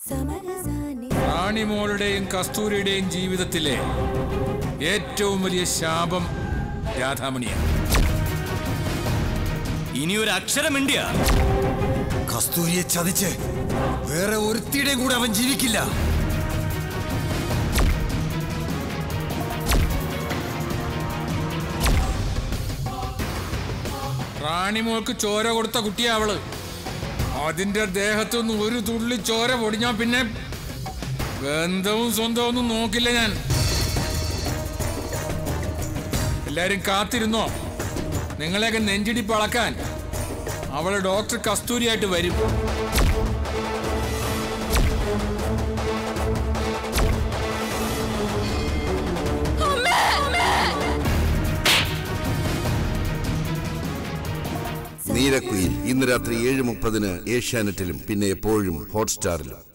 റാണിമോളുടെയും കസ്തൂരിയുടെയും ജീവിതത്തിലെ ഏറ്റവും വലിയ ശാപം രാധാമണിയാണ് ഇനി ഒരു അക്ഷരം ഇന്ത്യ കസ്തൂരിയെ ചതിച്ച് വേറെ ഒരുത്തിയുടെയും കൂടെ അവൻ ജീവിക്കില്ല റാണിമോൾക്ക് ചോര കൊടുത്ത കുട്ടിയാ അവള് അതിന്റെ ദേഹത്തുനിന്ന് ഒരു തുള്ളി ചോര പൊടിഞ്ഞാ പിന്നെ ബന്ധവും സ്വന്തവും ഒന്നും നോക്കില്ല ഞാൻ എല്ലാരും കാത്തിരുന്നോ നിങ്ങളെയൊക്കെ നെഞ്ചിടിപ്പ് അളക്കാൻ അവള് ഡോക്ടർ കസ്തൂരിയായിട്ട് വരും നീലക്കുയിൽ ഇന്ന് രാത്രി ഏഴ് മുപ്പതിന് ഏഷ്യാനെറ്റിലും പിന്നെ എപ്പോഴും ഹോട്ട്സ്റ്റാറിലും